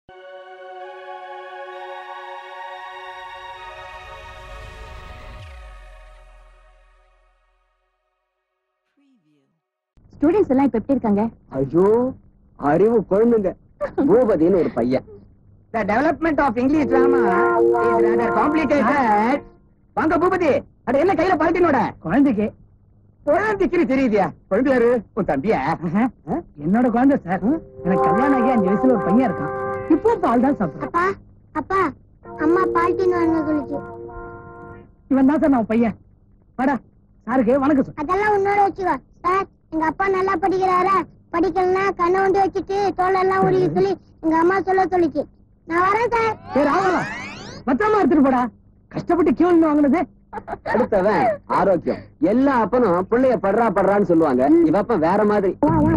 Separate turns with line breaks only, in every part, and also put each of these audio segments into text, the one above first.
Students எல்லாம் இப்ப எப்படி இருக்காங்க
ஐயோ அறிவு குழந்தைங்க பூபதின்னு ஒரு பையன்
The development of English drama is rather complicated. வாங்க பூபதி அட என்ன கையில பால்ட்டினோட குழந்தைக்கு குழந்தைக்கு தெரியுதியா குழந்தை யாரு உன் தம்பியா என்னோட குழந்தை சார் எனக்கு கல்யாணம் ஆகி அஞ்சு வயசுல ஒரு பையன் இருக்கான் இப்போ பால் தான் சாப்பிடுறான்
அப்பா அப்பா அம்மா பால்ட்டின் வாங்க சொல்லுச்சு
இவன் தான் சார் நான் பையன் வாடா சாருக்கு வணக்கம் சார்
அதெல்லாம் உன்னோட வச்சுக்கோ சார் எங்க அப்பா நல்லா படிக்கிறாரா படிக்கலன்னா கண்ணை ஒண்டி வச்சுட்டு தோலெல்லாம் உருகி சொல்லி எங்க அம்மா சொல்ல சொல்லிச்சு நான் வரேன் சார்
சரி ஆகலாம் பத்திரமா எடுத்துட்டு போடா கஷ்டப்பட்டு கியூன் வாங்கினது
அடுத்தவன் ஆரோக்கியம் எல்லா அப்பனும் பிள்ளைய படுறா படுறான்னு சொல்லுவாங்க இவப்ப வேற மாதிரி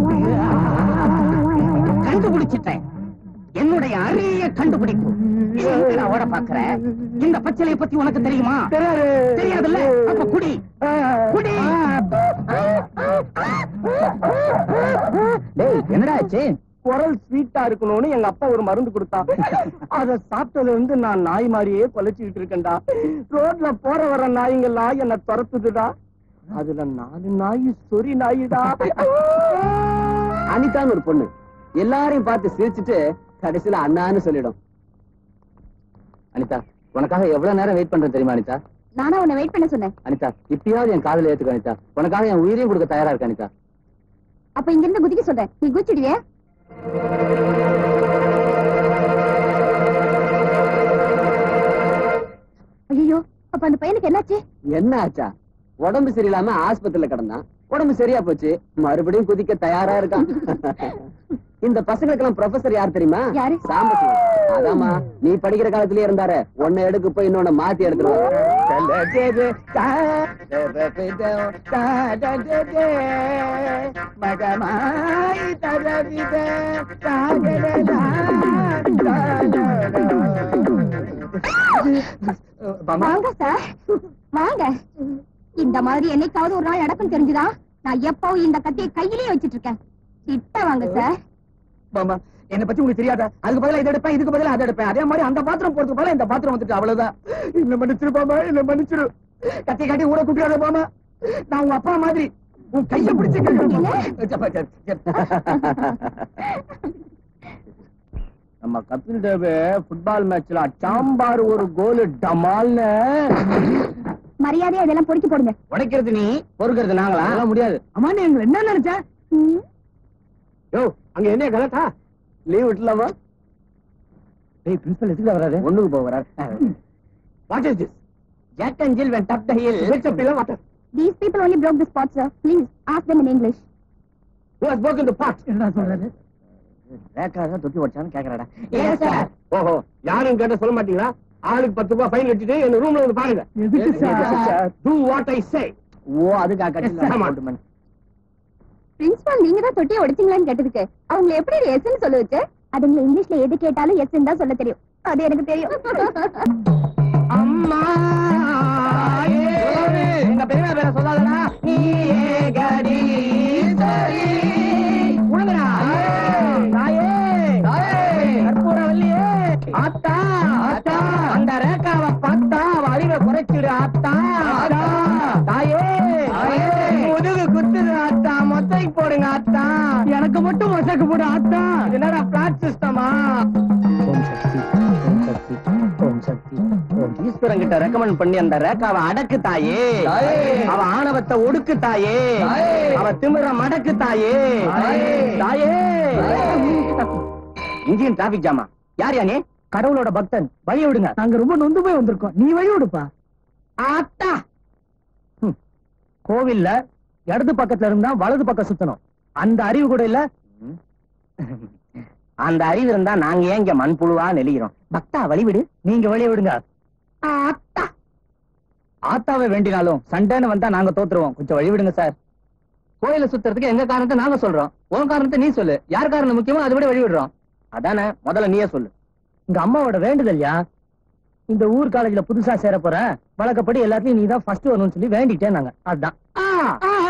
கண்டுபிடிச்சிட்டேன் என்னுடைய அரிய கண்டுபிடிப்பு எதுக்கு நான் ஓட பாக்குறேன் இந்த பச்சளைய பத்தி உனக்கு தெரியுமா தெரியாதுல்ல அப்ப குடி குடி டேய் என்னடா ஆச்சு குரல் ஸ்வீட்டா இருக்கணும்னு எங்க அப்பா ஒரு மருந்து கொடுத்தா அத சாப்பிட்டதுல இருந்து நான் நாய் மாதிரியே கொலைச்சுக்கிட்டு இருக்கேன்டா ரோட்ல போற வர நாய்ங்கெல்லாம் என்ன துரத்துதுடா அதுல நாலு நாய் சொறி நாயுடா
அனிதான்னு ஒரு பொண்ணு எல்லாரையும் பார்த்து சிரிச்சுட்டு கடைசியில அண்ணான்னு சொல்லிடும் அனிதா உனக்காக எவ்வளவு நேரம் வெயிட் பண்றேன் தெரியுமா அனிதா
நானா உன்னை வெயிட் பண்ண சொன்னேன்
அனிதா இப்பயாவது என் காதல ஏத்துக்க அனிதா உனக்காக என் உயிரையும் கொடுக்க தயாரா இருக்க அனிதா
அப்ப இங்க இருந்து குதிக்க சொல்றேன் நீ குதிச்சிடுவியா ஐயோ அப்ப அந்த பையனுக்கு என்னாச்சு
என்ன ஆச்சா உடம்பு சரியில்லாம ஆஸ்பத்திரியில கிடந்தான் உடம்பு சரியா போச்சு மறுபடியும் குதிக்க தயாரா இருக்கான் இந்த பசங்களுக்கெல்லாம் ப்ரொஃபசர் யார் தெரியுமா
யாரு?
சாம்பசிவம் அதாம்மா நீ படிக்கிற காலத்திலேயே இருந்தாரு ஒன்ன எடுக்க போய் இன்னொன்னு மாத்தி எடுத்துருவாங்க
வாங்க சார் வாங்க இந்த மாதிரி என்னைக்காவது ஒரு நாள் நடக்கும் தெரிஞ்சுதா நான் எப்பவும் இந்த கத்தியை கையிலேயே வச்சிட்டு இருக்கேன் கிட்ட வாங்க சார்
மாமா என்ன பத்தி உங்களுக்கு தெரியாதா அதுக்கு பதிலா இதை எடுப்பேன் இதுக்கு பதிலா அதை எடுப்பேன் அதே மாதிரி அந்த பாத்திரம் போறதுக்கு பதிலா இந்த பாத்திரம் வந்துட்டு அவ்வளவுதான் என்ன மன்னிச்சிரு பாமா என்ன மன்னிச்சிரு கத்தி காட்டி ஊட குட்டியாத பாமா நான் உங்க அப்பா மாதிரி உன் கைய பிடிச்சு நம்ம கபில் தேவ் ஃபுட்பால் மேட்ச்ல சாம்பார் ஒரு கோல் டமால்னு
மரியாதையா இதெல்லாம் பொறுக்கி போடுங்க
உடைக்கிறது நீ பொறுக்கிறது நாங்களா அதெல்லாம் முடியாது அம்மா நீ எங்களை என்ன நினைச்ச
ம்.
யோ அங்க என்ன கலட்டா லீவ் விட்டுலாமா
டேய் பிரின்சிபல் எதுக்கு வராரு
ஒண்ணுக்கு போக வராரு
what is this Jack and Jill went up the hill which up the water
These people only broke the spot, sir. Please ask them in English.
Who has broken the pot? என்ன சொல்றாரு ரேக்காக தொட்டி வச்சான்னு கேக்குறாடா
Yes, sir.
ஓஹோ யாரும் கேட்ட சொல்ல மாட்டீங்களா ஆளுக்கு பத்து ரூபாய் ஃபைன் வச்சுட்டு என்ன ரூம்ல வந்து பாருங்க எதுக்கு sir do what I say oh அதுக்காக
பிரின்சிபால் நீங்க தான் தொட்டியை உடைச்சீங்களான்னு கேட்டதுக்கு அவங்க எப்படி எஸ்ன்னு சொல்ல வச்சு அதுங்களை இங்கிலீஷ்ல எது கேட்டாலும் எஸ்ன்னு தான் சொல்ல தெரியும் அது எனக்கு தெரியும்
அம்மா எங்க பெரியமா பேர சொல்லாதடா நீ கடி சரி உழுங்கடா தாயே கற்பூரவல்லியே ஆத்தா ஆத்தா அந்த ரேக்காவை பார்த்தா அவ அழிவை குறைச்சிடு ஆத்தா தாயே முதுகு குத்துது ஆத்தா மொத்தைக்கு போடுங்க ஆத்தா எனக்கு மட்டும் மொசைக்கு போடு ஆத்தா என்னடா பிளாட் சிஸ்டமா ஓம் சக்தி ஓம் சக்தி ஓம் சக்தி ஓம் ஈஸ்வரன் கிட்ட ரெக்கமெண்ட் பண்ணி அந்த ரேக்காவை அடக்கு தாயே அவ ஆணவத்தை ஒடுக்கு தாயே அவ திமிர மடக்கு தாயே தாயே இந்தியன் டிராபிக் ஜாமா யார் யானே கடவுளோட பக்தன் வழி விடுங்க நாங்க ரொம்ப நொந்து போய் வந்திருக்கோம் நீ வழி விடுப்பா ஆத்தா ஹம். கோவில்ல இடது பக்கத்துல இருந்தா வலது பக்கம் சுத்தணும் அந்த அறிவு கூட இல்ல அந்த அறிவு இருந்தா நாங்க ஏன் இங்க மண்புழுவா நெளிகிறோம் பக்தா வழிவிடு நீங்க வழி விடுங்க ஆத்தா ஆத்தாவை வேண்டினாலும் சண்டைன்னு வந்தா நாங்க தோத்துருவோம் கொஞ்சம் வழி விடுங்க சார் கோயில சுத்துறதுக்கு எங்க காரணத்தை நாங்க சொல்றோம் உன் காரணத்தை நீ சொல்லு யார் காரணம் முக்கியமோ அதை விட வழி விடுறோம் அதானே முதல்ல நீயே சொல்லு உங்க அம்மாவோட வேண்டுதல்யா இந்த ஊர் காலேஜ்ல புதுசா சேர போற வழக்கப்படி எல்லாத்தையும் நீ தான் ஃபர்ஸ்ட் வரணும்னு சொல்லி வேண்டிட்டேன் நாங்க அதுதான்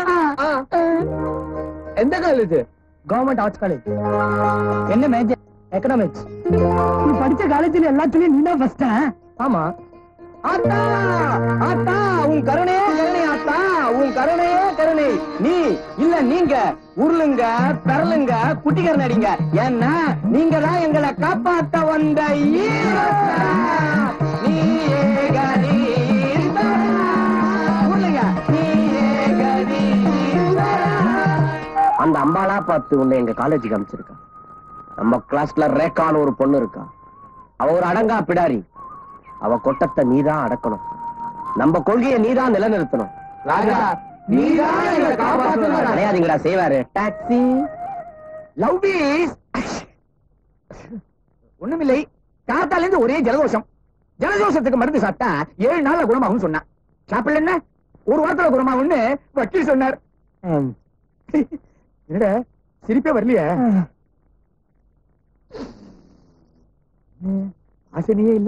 எந்த காலேஜ் கவர்மெண்ட் ஆர்ட்ஸ் காலேஜ் என்ன மேஜர் எக்கனாமிக்ஸ் நீ படிச்ச காலேஜ்ல எல்லாத்துலயும் நீ தான் ஃபர்ஸ்டா ஆமா ஆத்தா ஆத்தா உன் கருணே கருணை ஆத்தா உன் கருணே கருணை நீ இல்ல நீங்க உருளுங்க பெறலுங்க குட்டிகர் நடிங்க ஏன்னா நீங்க தான் எங்களை காப்பாத்த வந்த ஈரத்தா. நீயே கணீஸ்வரா. உருளுங்க. நீயே கணீஸ்வரா. அந்த அம்பாளா பார்த்து உன்னை எங்க காலேஜுக்கு அமைச்சிருக்கா நம்ம கிளாஸ்ல ரேக்கான ஒரு பொண்ணு இருக்கா அவ ஒரு அடங்கா பிடாரி அவ கொட்டத்தை நீதான் அடக்கணும் நம்ம கொள்கையை நீதான் நிலைநிறுத்தணும்
ராஜா, நீதான் எங்களை காப்பாத்தணும்.
கிடையாதுங்கடா செய்வாரு டாக்ஸி லவ் இஸ் ஒண்ணுமில்லை காத்தால இருந்து ஒரே ஜலதோஷம் ஜலதோஷத்துக்கு மருந்து சாப்பிட்டா ஏழு நாள்ல குணமாகும் சொன்னான் சாப்பிடல என்ன ஒரு வாரத்துல குணமாகும்னு வக்கீல் சொன்னார் என்னடா சிரிப்பே வரலையா ஆசனியே இல்ல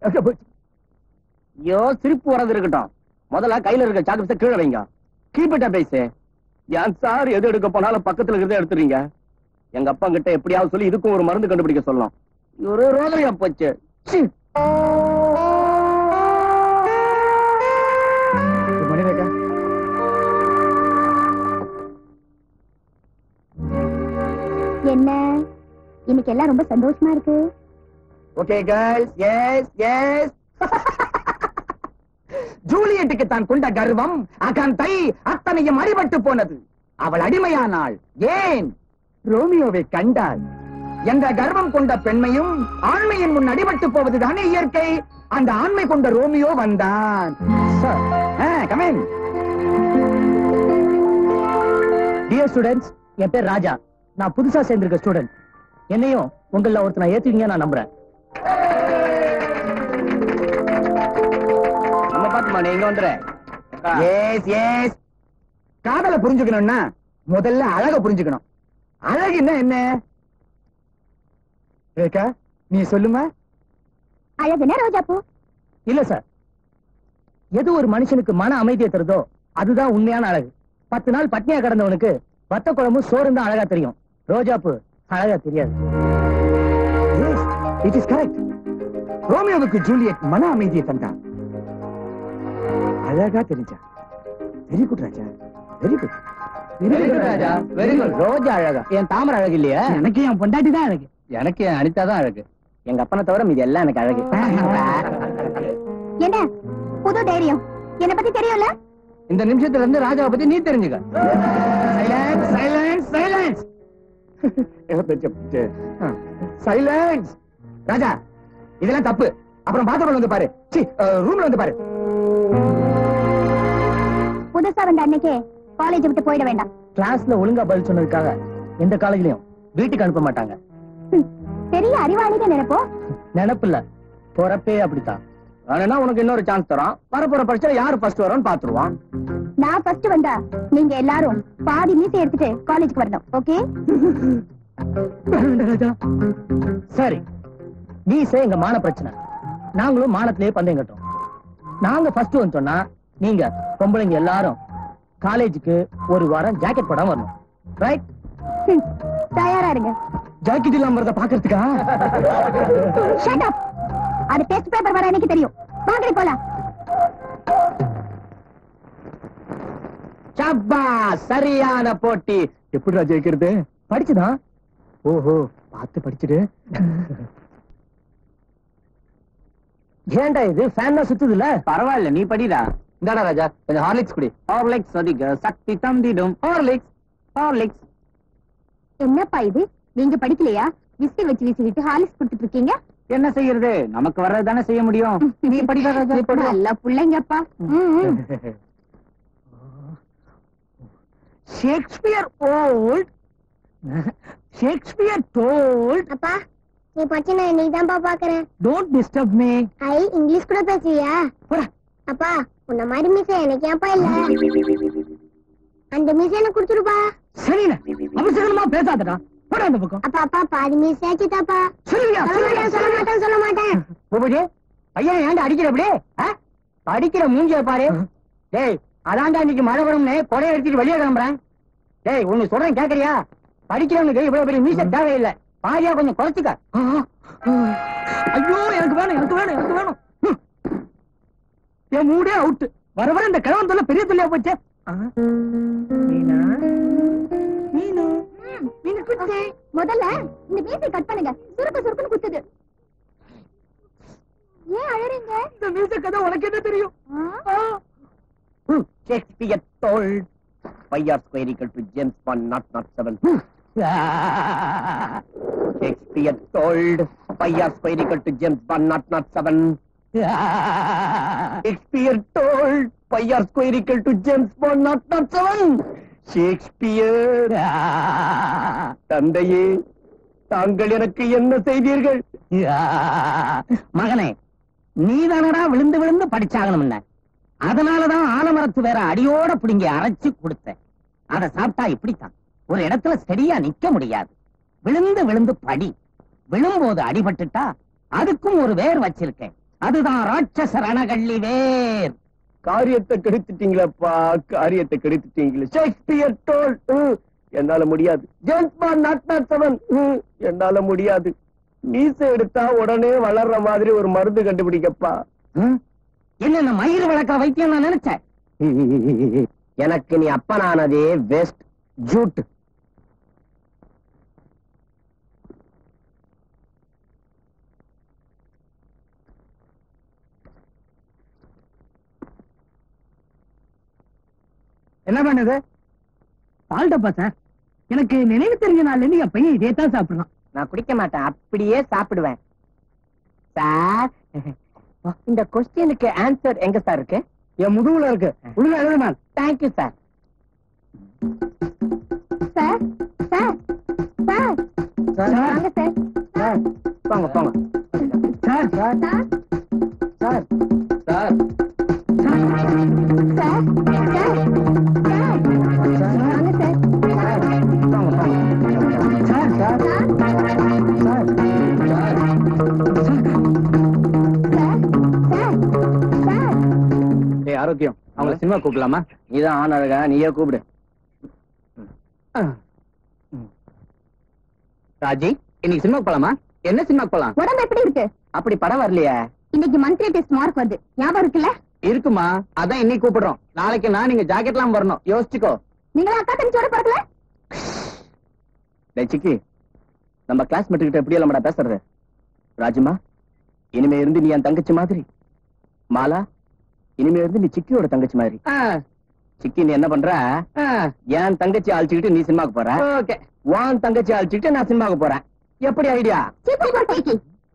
ஐயோ சிரிப்பு வரது இருக்கட்டும் முதல்ல கையில இருக்க சாக்கு கீழே வைங்க கீப்பிட்ட பேசு ஏன் சார் எது எடுக்க போனாலும் பக்கத்துல இருக்கிறத எடுத்துறீங்க எங்க அப்பா கிட்ட எப்படியாவது சொல்லி இதுக்கும் ஒரு மருந்து கண்டுபிடிக்க சொல்லலாம் இது ஒரு ரோதனையா போச்சு ச்சீ. Good morning, Rekha.
என்ன இன்னைக்கு எல்லாம் ரொம்ப சந்தோஷமா இருக்கு
ஓகே கேர்ள்ஸ் எஸ் எஸ் ஜூலியட்டுக்கு தான் கொண்ட கர்வம் அகந்தை அத்தனையும் அடிபட்டு போனது அவள் அடிமையானாள் ஏன் ரோமியோவை கண்டாள் என்ற கர்வம் கொண்ட பெண்மையும் ஆண்மையின் முன் அடிபட்டு போவதுதானே இயற்கை அந்த ஆண்மை கொண்ட ரோமியோ வந்தான் கமேன் டியர் ஸ்டூடெண்ட்ஸ் என் பேர் ராஜா நான் புதுசா சேர்ந்திருக்க ஸ்டூடெண்ட் என்னையும் உங்கள ஒருத்தனை ஏத்துவீங்க நான் நம்புறேன் நம்ம பாத்துமா நீங்க வந்துற எஸ் எஸ் காதல புரிஞ்சுக்கணும்னா முதல்ல அழக புரிஞ்சுக்கணும் அழகுன்னா என்ன ரேகா நீ சொல்லுமா
அழகுனா ரோஜா பூ
இல்ல சார் எது ஒரு மனுஷனுக்கு மன அமைதியை தருதோ அதுதான் உண்மையான அழகு பத்து நாள் பட்னியா கிடந்தவனுக்கு வத்த குழம்பு சோறும் தான் அழகா தெரியும் ரோஜாப்பு அழகா தெரியாது இட் இஸ் கரெக்ட் ரோமியோவுக்கு ஜூலியட் மன அமைதியை தந்தான் அழகா தெரிஞ்சா very good Raja very good
Very good, Raja. Very good.
ரோஜா அழகா என் தாமரை அழகு இல்லையா
எனக்கு என் பொண்டாட்டி தான் அழகு எனக்கு என் அனிதா தான் அழகு
எங்க அப்பனை தவிர மீதி எல்லாம் எனக்கு அழகு
என்ன புது தைரியம் என்ன பத்தி தெரியும்ல
இந்த நிமிஷத்துல இருந்து ராஜாவை பத்தி நீ தெரிஞ்சுக்க
silence silence silence silence Raja இதெல்லாம் தப்பு அப்புறம் பாத்ரூம்ல வந்து பாரு சி ரூம்ல வந்து பாரு
புதுசா வந்த அன்னைக்கே காலேஜ் விட்டு போயிட வேண்டாம்
கிளாஸ்ல ஒழுங்கா பதில் சொன்னதுக்காக எந்த காலேஜ்லயும் வீட்டுக்கு அனுப்ப மாட்டாங்க
ஹம், பெரிய அறிவாளிக நினைப்போம்
நினப்பு இல்ல பொறப்பே அப்படித்தான் வேணும்னா உனக்கு இன்னொரு சான்ஸ் தரோம் வரப்போற பரிச்சை யாரு ஃபர்ஸ்ட் வரோம்னு பாத்துருவான்
நான் ஃபர்ஸ்ட் வந்தா நீங்க எல்லாரும் பாதி மீசை எடுத்துட்டு காலேஜ்க்கு வரணும் ஓகே
சரி மீசை எங்க மான பிரச்சனை நாங்களும் மானத்திலேயே பந்தயம் கட்டோம் நாங்க ஃபர்ஸ்ட் வந்து சொன்னா நீங்க பொம்பளைங்க எல்லாரும் காலேஜுக்கு ஒரு வாரம் ஜாக்கெட் போடாம வரணும் ரைட்
ஹம், தயாரா இருங்க
ஜாக்கெட் இல்லாம வரத பாக்குறதுக்கா
ஷட் அப் அது டெஸ்ட் பேப்பர் வர எனக்கு தெரியும் வாங்கடி போலாம்
சப்பா சரியான போட்டி எப்படிடா ஜெயிக்கிறது படிச்சுதான் ஓஹோ பார்த்து படிச்சுடு ஏன்டா இது ஃபேன் தான் சுத்துது இல்ல
பரவாயில்ல நீ படிடா இந்தாடா ராஜா கொஞ்சம் ஹார்லிக்ஸ் குடி ஹார்லிக்ஸ் அதிக சக்தி தந்திடும் ஹார்லிக்ஸ் ஹார்லிக்ஸ்
என்னப்பா இது நீங்க படிக்கலையா விசில் வச்சு வீசிக்கிட்டு ஹாலிஸ் கொடுத்துட்டு இருக்கீங்க
என்ன செய்யறது நமக்கு வர்றது தானே செய்ய முடியும் நீ படிடா ராஜா நீ படி.
நல்ல பிள்ளைங்கப்பா ம், ம்.
ஷேக்ஸ்பியர் ஓல்ட் ஷேக்ஸ்பியர் டோல்ட்
அப்பா நீ படிச்சு நான் இன்னைக்கு தான்ப்பா பாக்குறேன்
டோன்ட் டிஸ்டர்ப் மீ
ஐ இங்கிலீஷ் கூட பேசுவியா
போடா
அப்பா உன்ன மாதிரி மீசை எனக்கு ஏன்ப்பா இல்ல அந்த மீசை எனக்கு கொடுத்துருப்பா
சரிண்ணே அவசரமா பேசாதடா போடா அந்த பக்கம்
அப்பா அப்பா பாதி மீசையாச்சு தாப்பா
சொல்லுவியா
சொல்ல மாட்டேன் சொல்ல மாட்டேன் சொல்ல மாட்டேன்
பூபதி பையன் ஏன்டா அடிக்கிற அப்படி ஆ? படிக்கிற மூஞ்சிய பாரு டேய் அதான்டா இன்னைக்கு மழை வரும்னு கொடையை எடுத்துட்டு வெளியே கிளம்புறேன் டேய் ஒண்ணு சொல்றேன் கேக்குறியா படிக்கிறவனுக்கு இவ்வளவு பெரிய மீச தேவையில்லை பாதியா கொஞ்சம் குறைச்சிக்க
ஐயோ எனக்கு வேணும் எனக்கு வேணும் எனக்கு வேணும் ஹம். என் மூடே அவுட் வர வர இந்த கிழவன் தொல்லை பெரிய தொல்லையா போச்சே ஆ. மீனா மீனு மீனு குட்டி
முதல்ல இந்த மீசை கட் பண்ணுங்க சுருக்கு சுருக்குன்னு குத்துது ஏன் அழறீங்க
இந்த மியூசிக் கதை உனக்கு என்ன தெரியும்
ஆ?
ஆ.
Shakespeare told pi r square equal to James Bond not not seven. Shakespeare told pi r square equal to James Bond not not seven. Shakespeare told pi r square equal to James Bond not not seven. Shakespeare தந்தையே தாங்கள் எனக்கு என்ன செய்தீர்கள்
மகனே நீதானடா விழுந்து விழுந்து படிச்சாகணும் அதனாலதான் ஆலமரத்து வேற அடியோட பிடிங்கி அரைச்சு கொடுத்தேன் அத சாப்பிட்டா இப்படித்தான் ஒரு இடத்துல ஸ்டெடியா நிக்க முடியாது விழுந்து விழுந்து படி விழும்போது அடிபட்டுட்டா அதுக்கும் ஒரு வேர் வச்சிருக்கேன் அதுதான் ராட்சச ரணகள்ளி வேர்
காரியத்தை கெடுத்துட்டீங்களப்பா காரியத்தை கெடுத்துட்டீங்களே ஷேக்ஸ்பியர் டோல் என்னால முடியாது James Bond naught naught seven என்னால முடியாது மீசை எடுத்தா உடனே வளர்ற மாதிரி ஒரு மருந்து கண்டுபிடிக்கப்பா
ஹம்? என்ன நான் மயிர் வளர்க்கிற வைத்தியம் நான் நினைச்சேன்
எனக்கு நீ அப்பனானதே வெஸ்ட் ஜூட்
என்ன பண்ணுது பால் டப்பா சார் எனக்கு நினைவு தெரிஞ்ச நாள்ல இருந்து என் பையன் இதே தான் சாப்பிடுறான்
நான் குடிக்க மாட்டேன் அப்படியே சாப்பிடுவேன் சார் இந்த கொஸ்டினுக்கு ஆன்சர் எங்க சார் இருக்கு
என் முதுகுல இருக்கு உள்ள எழுதுமா
thank you sir
sir sir sir வாங்க சார்
போங்க போங்க
sir
sir
sir sir
sir sir sir வாங்க சார்
போங்க போங்க
sir sir
sir
sir
sir sir sir
ஏய் ஆரோக்கியம் அவங்கள சினிமா கூப்பிடலாமா
நீதான் ஆன் அழகா நீயே கூப்பிடு
ராஜி இன்னைக்கு சினிமா போலாமா என்ன சினிமா போலாம்
உடம்பு எப்படி இருக்கு
அப்படி படம் வரலையே
இன்னைக்கு மந்த்லி டெஸ்ட் மார்க் வருது ஞாபகம் இருக்குல்ல
இருக்குமா அதான் இன்னைக்கு கூப்பிடுறோம் நாளைக்கு நான் நீங்க ஜாக்கெட்லாம் வரணும் யோசிச்சுக்கோ
நீங்களா அக்கா தங்கச்சியோட பிறக்கல
டேய் சிக்கி நம்ம கிளாஸ்மேட் கிட்ட எப்படி நம்மடா பேசுறது ராஜுமா இனிமே இருந்து நீ என் தங்கச்சி மாதிரி மாலா இனிமே இருந்து நீ சிக்கியோட தங்கச்சி மாதிரி சிக்கி நீ என்ன பண்ற என் தங்கச்சி அழைச்சுக்கிட்டு நீ சினிமாக்கு போற
ஓகே
உன் தங்கச்சி அழைச்சுக்கிட்டு நான் சினிமாக்கு போறேன் எப்படி ஐடியா
சீக்கிரம் போட்டு வைக்கி.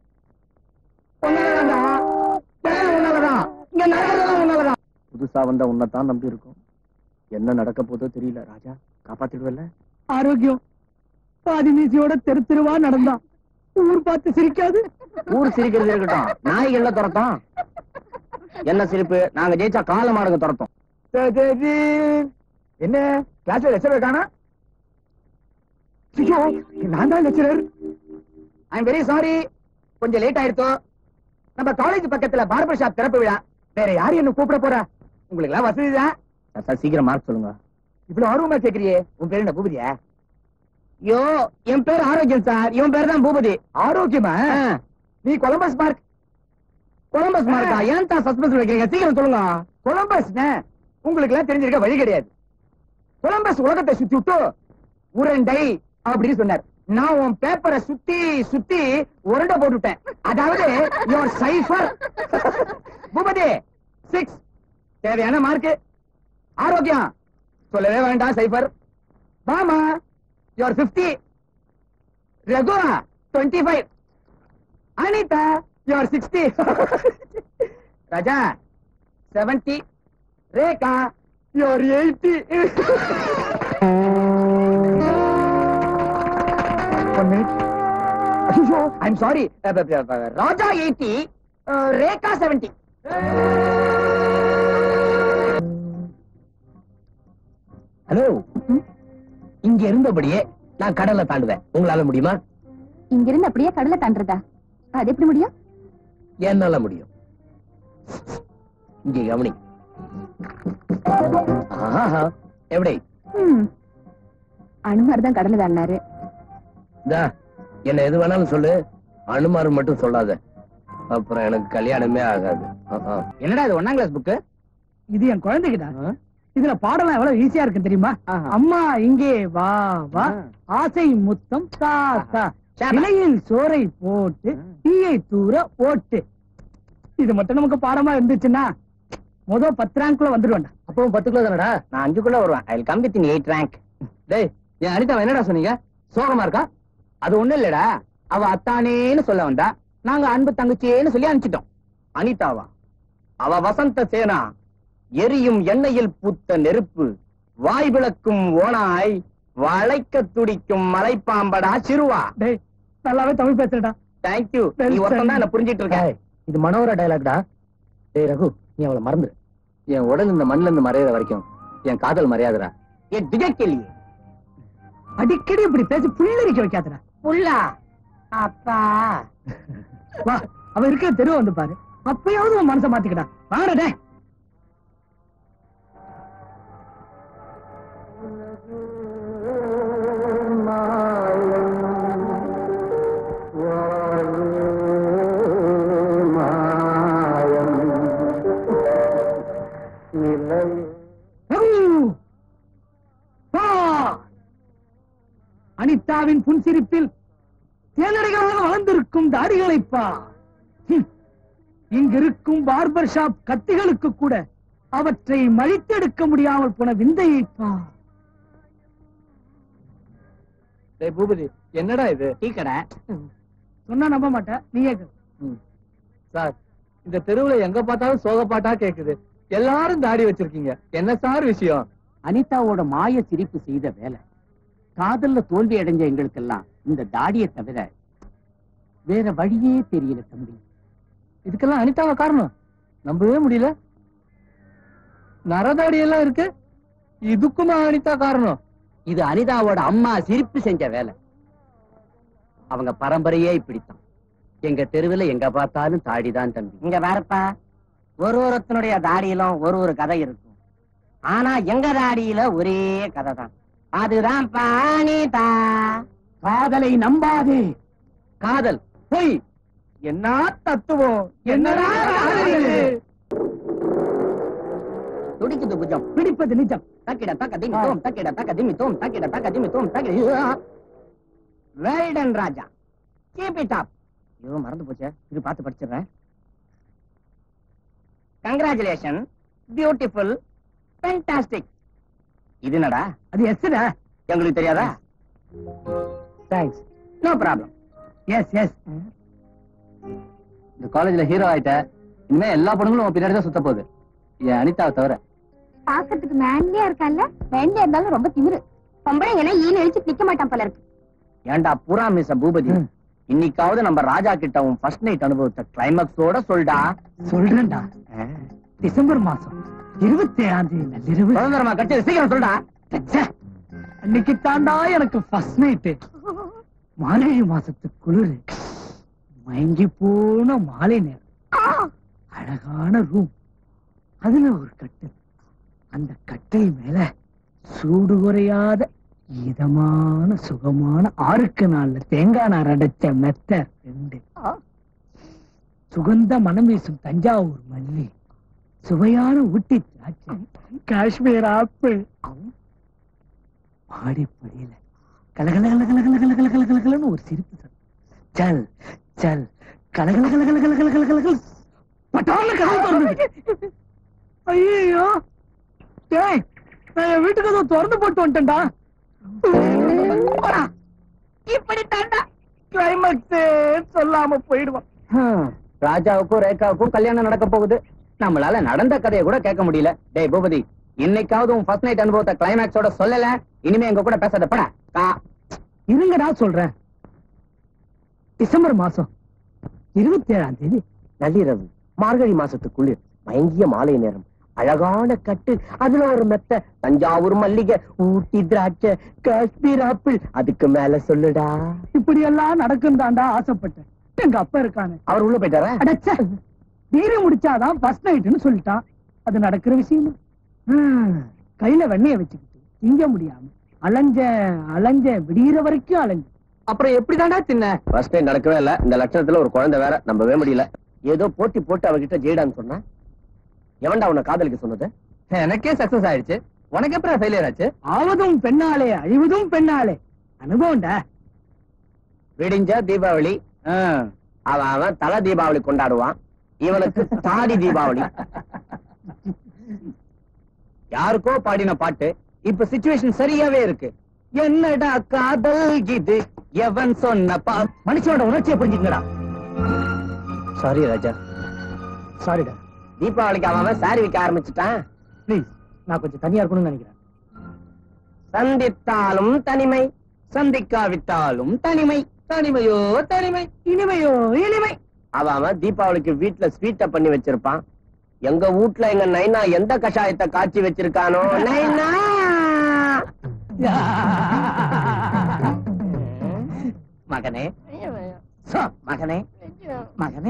இங்க நடக்கிறதெல்லாம் உன்னாலதான்
புதுசா வந்த உன்னைத்தான் நம்பி இருக்கும் என்ன நடக்க போதோ தெரியல ராஜா காப்பாத்திடுவல்ல
ஆரோக்கியம் பாதி மீசியோட தெரு தெருவா நடந்தான் ஊர் பார்த்து சிரிக்காது
ஊர் சிரிக்கிறது இருக்கட்டும் நாய்கள்ல துரத்தோம் என்ன சிரிப்பு நாங்க ஜெயிச்சா கால மாடுங்க துரத்தோம்
என்ன கிளாஸ்ல லெக்சரர் காணா ஐயோ நான் தான் lecturer I am very sorry கொஞ்சம் லேட் ஆயிருத்தோம் நம்ம காலேஜ் பக்கத்துல பார்பர் ஷாப் திறப்பு விழா வேற யாரு என்ன கூப்பிட போறா உங்களுக்கு எல்லாம் வசதிதான்
சார், சார் சீக்கிரம் மார்க் சொல்லுங்க
இவ்வளவு ஆர்வமா கேக்குறியே உன் பேரு என்ன பூபதியா
ஐயோ என் பேர் ஆரோக்கியம் சார் இவன் பேர் தான் பூபதி
ஆரோக்கியமா நீ கொலம்பஸ் மார்க்
கொலம்பஸ் மார்க்கா ஏன் தான் சஸ்பென்ஸ் வைக்கிறீங்க சீக்கிரம் சொல்லுங்க
கொலம்பஸ் உங்களுக்கு எல்லாம் தெரிஞ்சிருக்க வழி கிடையாது கொலம்பஸ் உலகத்தை சுத்தி விட்டு உருண்டை அப்படின்னு சொன்னார் நான் உன் பேப்பரை சுத்தி சுத்தி உருண்டை போட்டுட்டேன் அதாவது யோர் சைஃபர் பூபதி சிக்ஸ் தேவையான மார்க் ஆரோக்கியம் சொல்லவே வேண்டாம் சைஃபர் மாமா your fifty Raghu twenty five Anitha your sixty Raja seventy Rekha your eighty ஐயோ I'm sorry Raja eighty Rekha seventy
hello இங்க இருந்தபடியே நான் கடல்ல தாண்டுவேன் உங்களால முடியுமா
இங்க இருந்து அப்படியே கடலை தாண்டறதா அது எப்படி முடியும்
என்னால முடியும் இங்க கவனி ஆஹா, எப்படி
ம். அனுமார் தான் கடலை தாண்டாரு
இந்தா, என்ன எது வேணாலும் சொல்லு அனுமாரு மட்டும் சொல்லாத அப்புறம் எனக்கு கல்யாணமே ஆகாது ஆ, ஆ.
என்னடா இது ஒன்னாம் கிளாஸ் புக்கு
இது என் குழந்தைகிட்ட இதுல பாடலாம் எவ்வளவு ஈஸியா இருக்கு தெரியுமா அம்மா இங்கே வா வா ஆசை முத்தம் தாத்தா இலையில் சோறை போட்டு தீயை தூர ஓட்டு இது மட்டும் நமக்கு பாடமா இருந்துச்சுன்னா முத பத்து ரேங்க்ல வந்துடுவேன்டா
அப்பவும் பத்து கிலோ தானடா
நான் அஞ்சுக்குள்ள வருவேன் I come with in eight rank
டேய் என் அனிதா என்னடா சொன்னீங்க சோகமா இருக்கா
அது ஒண்ணு இல்லடா அவ அத்தானேன்னு சொல்ல வந்தா நாங்க அன்பு தங்கச்சியேன்னு சொல்லி அனுப்பிச்சிட்டோம் அனிதாவா அவ வசந்த சேனா எரியும் எண்ணெயில் பூத்த நெருப்பு வாய் விளக்கும் ஓனாய் வளைக்க துடிக்கும் மலைப்பாம்படா சிறுவா
டேய் நல்லாவே தமிழ் பேசுறடா
தேங்க்யூ நீ ஒருத்தன் தான் என்ன புரிஞ்சிட்டு இருக்க
இது மனோர டயலாக்டா டேய் ரகு நீ அவளை மறந்துரு என் உடல் இந்த மண்ணுல இருந்து மறையிற வரைக்கும் என் காதல் மறையாதுடா
ஏ டிஜெக்டிலி
அடிக்கடி இப்படி பேசி புல்லரிக்க வைக்காதடா
புல்லா அப்பா
வா அவ இருக்கிற தெருவு வந்து பாரு அப்பயாவது உன் மனசை மாத்திக்கடா வாடா அனிதாவின் புன்சிரிப்பில் தேனடைகளாக வளர்ந்திருக்கும் தாடிகளைப்பா ஹம். இங்கிருக்கும் பார்பர் ஷாப் கத்திகளுக்கு கூட அவற்றை மழித்தெடுக்க முடியாமல் போன விந்தையைப்பா
டேய் பூபதி என்னடா இது
டீ கடை
சொன்னா நம்ப மாட்டேன் நீயே கேளு.
சார் இந்த தெருவுல எங்க பார்த்தாலும் சோக பாட்டா கேக்குது எல்லாரும் தாடி வச்சிருக்கீங்க என்ன சார் விஷயம்
அனிதாவோட மாய சிரிப்பு செய்த வேலை காதல்ல தோல்வி அடைஞ்ச எங்களுக்கெல்லாம் இந்த தாடியை தவிர வேற வழியே தெரியல தம்பி
இதுக்கெல்லாம் அனிதாவா காரணம் நம்பவே முடியல நரதாடி எல்லாம் இருக்கு இதுக்குமா அனிதா காரணம்
இது அனிதாவோட அம்மா சிரிப்பு செஞ்ச வேலை அவங்க பரம்பரையே இப்படித்தான் எங்க தெருவுல எங்க பார்த்தாலும் தாடிதான் தம்பி
இங்க வேறப்பா ஒரு ஒருத்தனுடைய தாடியிலும் ஒரு ஒரு கதை இருக்கும் ஆனா எங்க தாடியில ஒரே கதை தான் அதுதான் பானிதா
காதலை நம்பாதே
காதல் பொய்
என்ன தத்துவம்
என்னடா காதல்?
துடிக்குது புஜம்
பிடிப்பது நிஜம்
தக்கிட தக்க திமி தோம் தக்கிட தக்க திமி தோம் தக்கிட தக்க திமி தோம் தக்கிட well done Raja keep it up ஐயோ மறந்து போச்சே இது பார்த்து படிச்சிடுறேன் கங்க்ராச்சுலேஷன் பியூட்டிஃபுல் ஃபேண்டாஸ்டிக் இது என்னடா
அது எஸ்டா
எங்களுக்கு தெரியாதா
thanks
no problem
yes yes
இந்த காலேஜ்ல ஹீரோ ஆயிட்ட இனிமே எல்லா பொண்ணுங்களும் உன் பின்னாடி தான் சுத்த போகுது என் அனிதாவை தவிர
பாக்கிறதுக்கு மேன்லியா இருக்கான்ல மேன்லியா இருந்தாலும் ரொம்ப திமிரு பொம்பளைங்கன்னா ஈன அழிச்சு நிக்க மாட்டான் போல இருக்கு
ஏன்டா பூரா மிஸ் பூபதி இன்னைக்காவது நம்ம ராஜா கிட்ட உன் ஃபர்ஸ்ட் நைட் அனுபவத்தை கிளைமேக்ஸோட சொல்டா
சொல்றேன்டா டிசம்பர் மாசம் இருபத்தி ஏழாம் தேதி நள்ளிரவு
சுதந்திரமா கட்சி சீக்கிரம் சொல்டா
ச்சே, அன்னைக்கு தாண்டா எனக்கு ஃபர்ஸ்ட் நைட்டு மார்கழி மாசத்து குளிரு மயங்கி போன மாலை நேரம் அழகான ரூம் அதுல ஒரு கட்டில் அந்த கட்டில் மேல சூடு குறையாத இதமான சுகமான ஆறுக்கு நாள்ல தேங்காய் நார் அடைச்ச மெத்த ரெண்டு சுகந்த மனம் வீசும் தஞ்சாவூர் மல்லி சுவையான ஊட்டி திராட்சை காஷ்மீர் ஆப்பிள் மாடிப்படியில கலகல கல கல கல கல கல கல கல கலன்னு ஒரு சிரிப்பு சத்தம். சல் சல் கலகல கல கல கல கல கல கல கல பட்டால கதவு திறந்தது ஐயோ டேய் நான் என் வீட்டுக்கு ஏதோ திறந்து போட்டு வந்துட்டேன்டா இப்படி தாண்டா கிளைமேக்ஸ் சொல்லாம போயிடுவான்
ராஜாவுக்கும் ரேகாவுக்கும் கல்யாணம் நடக்க போகுது நம்மளால நடந்த கதையை கூட கேட்க முடியல டேய் பூபதி இன்னைக்காவது உன் ஃபர்ஸ்ட் நைட் அனுபவத்தை கிளைமேக்ஸோட சொல்லல இனிமே எங்க கூட பேசாத பட கா
இருங்கடா சொல்றேன் டிசம்பர் மாசம் இருபத்தி ஏழாம் தேதி
நள்ளிரவு மார்கழி மாசத்துக்குளிர் மயங்கிய மாலை நேரம் அழகான கட்டு அதுல ஒரு மெத்த தஞ்சாவூர் மல்லிகை ஊட்டி திராட்சை காஷ்மீர் ஆப்பிள் அதுக்கு மேல சொல்லுடா
இப்படி எல்லாம் நடக்கும் தாண்டா ஆசைப்பட்டேன் எங்க அப்பா இருக்கானு
அவர் உள்ள போயிட்டாரா
அடச்சே தீரை முடிச்சாதான் ஃபர்ஸ்ட் நைட்னு சொல்லிட்டான் அது நடக்கிற விஷயமா ஹம், கையில வெண்ணெய வச்சுக்கிட்டு திங்க முடியாம அலைஞ்ச அலைஞ்ச விடிகிற வரைக்கும் அலைஞ்ச
அப்புறம் எப்படிதான்டா தின்ன
ஃபர்ஸ்ட் டைம் நடக்கவே இல்ல இந்த லட்சணத்துல ஒரு குழந்தை வேற நம்பவே முடியல ஏதோ போட்டி போட்டு அவகிட்ட ஜெயிடான்னு சொன்னா எவன்டா உன்னை காதலிக்க சொன்னது
எனக்கே சக்சஸ் ஆயிடுச்சு உனக்கு எப்படி ஃபெயிலியர் ஆச்சு
ஆவதும் பெண்ணாலே அழிவதும் பெண்ணாலே அனுபவம்டா
விடிஞ்ச தீபாவளி அவன் அவன் தலை தீபாவளி கொண்டாடுவான் இவனுக்கு தாடி தீபாவளி யாருக்கோ பாடின பாட்டு இப்ப சிச்சுவேஷன் சரியாவே இருக்கு என்னடா காதல் இது எவன் சொன்ன பா
மனுஷனோட உணர்ச்சியை புரிஞ்சுக்கடா
சாரி ராஜா
சாரிடா
தீபாவளிக்கு அவன் அவன் சாரி விற்க ஆரம்பிச்சுட்டான்
ப்ளீஸ் நான் கொஞ்சம் தனியா இருக்கணும்னு நினைக்கிறேன்
சந்தித்தாலும் தனிமை சந்திக்காவிட்டாலும் தனிமை தனிமையோ தனிமை
இனிமையோ இனிமை
அவன் அவன் தீபாவளிக்கு வீட்டுல ஸ்வீட்ட பண்ணி வச்சிருப்பான் எங்க வீட்ல எங்க நைனா எந்த கஷாயத்தை காய்ச்சி வச்சிருக்கானோ நைனா
மகனே சோ, மகனே மகனே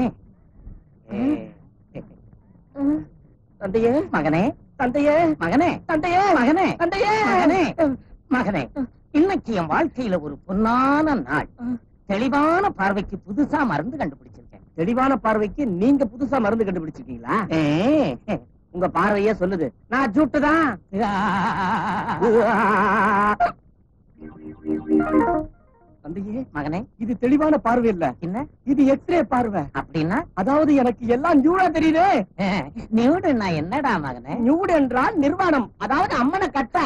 தந்தையே
மகனே
தந்தையே
மகனே
தந்தையே
மகனே
தந்தையே
மகனே மகனே இன்னைக்கு என் வாழ்க்கையில ஒரு பொன்னான நாள் தெளிவான பார்வைக்கு புதுசா மருந்து கண்டுபிடிச்சிருக்கேன்
தெளிவான பார்வைக்கு நீங்க புதுசா மருந்து கண்டுபிடிச்சிருக்கீங்களா
ஏ,
உங்க பார்வையே சொல்லுது நான் ஜூட்டுதான் தந்தையே
மகனே
இது தெளிவான பார்வை இல்ல
என்ன
இது எக்ஸ்ரே பார்வை
அப்படின்னா
அதாவது எனக்கு எல்லாம் நியூடா தெரியுதே
நியூடு நான் என்னடா மகனே
நியூடு என்றால் நிர்வாணம் அதாவது அம்மனை கட்ட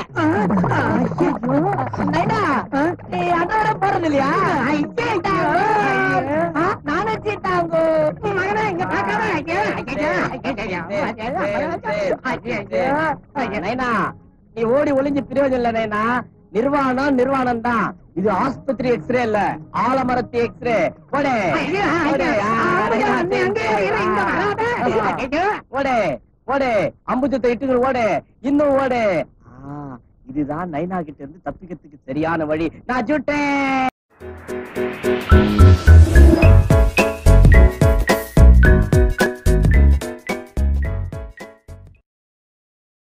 நைனா, நீ அதோட போறது இல்லையா நானே சீட்டாங்கோ மகனே இங்க நைனா நீ ஓடி ஒளிஞ்சு பிரயோஜனம் இல்ல நைனா நிர்வாணம் நிர்வாணம் தான் இது ஆஸ்பத்திரி எக்ஸ்ரே இல்ல ஆலமரத்து எக்ஸ்ரே போடே போடே. ஆ, நைனா, ஓடே ஓடே அம்புஜத்தை இட்டுகள் ஓடே இன்னும் ஓடே ஆ, இதுதான் நைனா கிட்ட இருந்து தப்பிக்கிறதுக்கு சரியான வழி நான் சுட்டேன்